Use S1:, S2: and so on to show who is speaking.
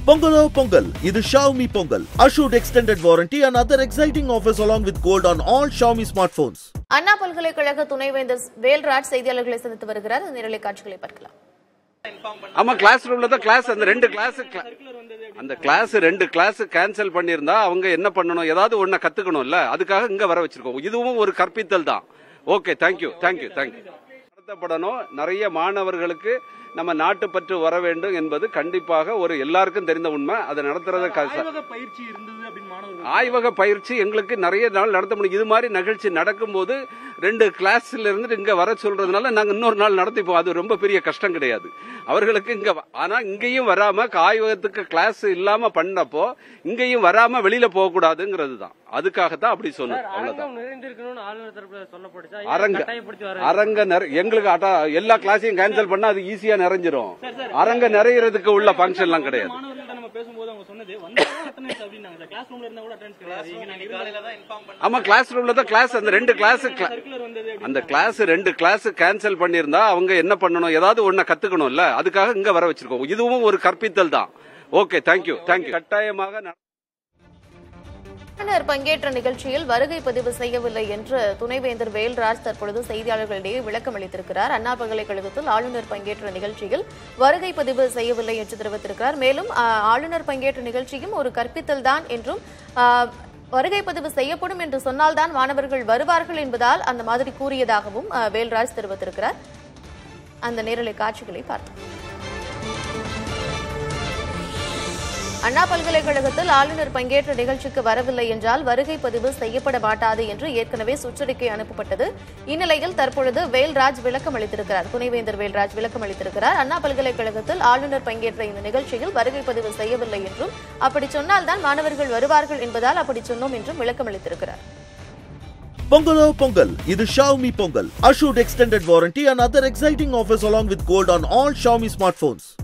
S1: Pongalo Pongal, இது Xiaomi Pongal. Assured extended warranty and other exciting offers along with gold on all Xiaomi smartphones.
S2: அண்ணா பல்கலைக்கழக துணைவேந்தர் வேல்ராஜ் செய்தியாளர்களை சந்தித்து வருகிறார் அந்த நேரலை காட்சிகளை பார்க்கலாம்
S3: ஆமா கிளாஸ் ரூம்ல தான் கிளாஸ் அந்த ரெண்டு கிளாஸ் அந்த கிளாஸ் ரெண்டு கிளாஸ் கேன்சல் பண்ணியிருந்தா அவங்க என்ன பண்ணணும் ஏதாவது ஒன்ன கத்துக்கணும்ல அதுக்காக இங்க வர வச்சிருக்கோம் இதுவும் ஒரு கற்பித்தல் தான் ஓகே தேங்க்யூ தேங்க்யூ தேங்க்யூ நடத்தப்படணும் நிறைய மாணவர்களுக்கு நம்ம நாட்டுப்பற்று வர வேண்டும் என்பது கண்டிப்பாக ஒரு எல்லாருக்கும் தெரிந்த உண்மை அதை நடத்துறத க-
S4: ஆய்வக பயிற்சி இருந்தது அப்படின்னு மாணவர்கள்
S3: ஆய்வக பயிற்சி எங்களுக்கு நிறைய நாள் நடத்த முடியும் இது மாதிரி நிகழ்ச்சி நடக்கும்போது ரெண்டு கிளாஸ்ல இருந்து இங்க வர சொல்றதுனால நாங்க இன்னொரு நாள் நடத்திப்போம் அது ரொம்ப பெரிய கஷ்டம் கிடையாது அவர்களுக்கு இங்க வ- ஆனா இங்கேயும் வராம ஆய்வகத்துக்கு கிளாஸ் இல்லாம பண்ணப்போ இங்கேயும் வராம வெளியில போக கூடாதுங்கிறது தான் அதுக்காகத்தான் அப்படி சொன்னோம் அவ்வளவுதான்
S4: அரங்கம் நிறைந்திருக்கணும்னு ஆளுநர் தரப்புல சொல்லப்படுச்சா
S3: அரங்க
S4: கட்டாயப்படுத்தி வர
S3: அரங்க நிறை- எங்களுக்கு அட்டா- எல்லா கிளாஸையும் கேன்சல் பண்ணா அது ஈஸியா நிறைஞ்சிரும் அரங்க நிறையறதுக்கு உள்ள ஃபங்க்ஷன் எல்லாம் கிடையாது
S4: மாணவர்கள்ட்ட நம்ம பேசும்போது அவங்க சொன்னது வந்து அட்டெண்டன்ஸ் அப்படின்னாங்க கிளாஸ் ரூம்ல இருந்தா கூட அட்டெண்டன்ஸ் கிடையாது இங்க நாங்க காலையில தான் இன்ஃபார்ம் பண்ணோம்
S3: ஆமா கிளாஸ் ரூம்ல தான் கிளாஸ் அந்த ரெண்டு கிளாஸ்
S4: சர்க்குலர் வந்தது
S3: அந்த கிளாஸ் ரெண்டு கிளாஸ் கேன்சல் பண்ணியிருந்தா அவங்க என்ன பண்ணணும் ஏதாவது ஒன்ன கத்துக்கணும்ல அதுக்காக இங்க வர வச்சிருக்கோம் இதுவும் ஒரு கற்பித்தல் தான் ஓகே தேங்க்யூ தேங்க்யூ கட்டாயமாக நட-
S2: ஆளுநர் பங்கேற்ற நிகழ்ச்சியில் வருகை பதிவு செய்யவில்லை என்று துணைவேந்தர் வேல்ராஜ் தற்பொழுது செய்தியாளர்களிடையே விளக்கம் அளித்திருக்கிறார் அண்ணா பல்கலைக்கழகத்தில் ஆளுநர் பங்கேற்ற நிகழ்ச்சியில் வருகை பதிவு செய்யவில்லை என்று தெரிவித்திருக்கிறார் மேலும் ஆ, ஆளுநர் பங்கேற்ற நிகழ்ச்சியும் ஒரு கற்பித்தல் தான் என்றும் ஆ, வருகை பதிவு செய்யப்படும் என்று சொன்னால்தான் மாணவர்கள் வருவார்கள் என்பதால் அந்த மாதிரி கூறியதாகவும் ஆ, வேல்ராஜ் தெரிவித்திருக்கிறார் அந்த நேரலை காட்சிகளை பார்த்தோம் அண்ணா பல்கலைக்கழகத்தில் ஆளுநர் பங்கேற்ற நிகழ்ச்சிக்கு வரவில்லை என்றால் வருகை பதிவு செய்யப்பட மாட்டாது என்று ஏற்கனவே சுற்றறிக்கை அனுப்பப்பட்டது இந்நிலையில் தற்பொழுது வேல்ராஜ் விளக்கம் அளித்திருக்கிறார் துணைவேந்தர் வேல்ராஜ் விளக்கம் அளித்திருக்கிறார் அண்ணா பல்கலைக்கழகத்தில் ஆளுநர் பங்கேற்ற இந்த நிகழ்ச்சியில் வருகை பதிவு செய்யவில்லை என்றும் அப்படி சொன்னால்தான் மாணவர்கள் வருவார்கள் என்பதால் அப்படி சொன்னோம் என்றும் விளக்கம் அளித்திருக்கிறார்
S1: Pongalo Pongal, இது Xiaomi Pongal. Assured extended warranty and other exciting offers along with gold on all Xiaomi smartphones.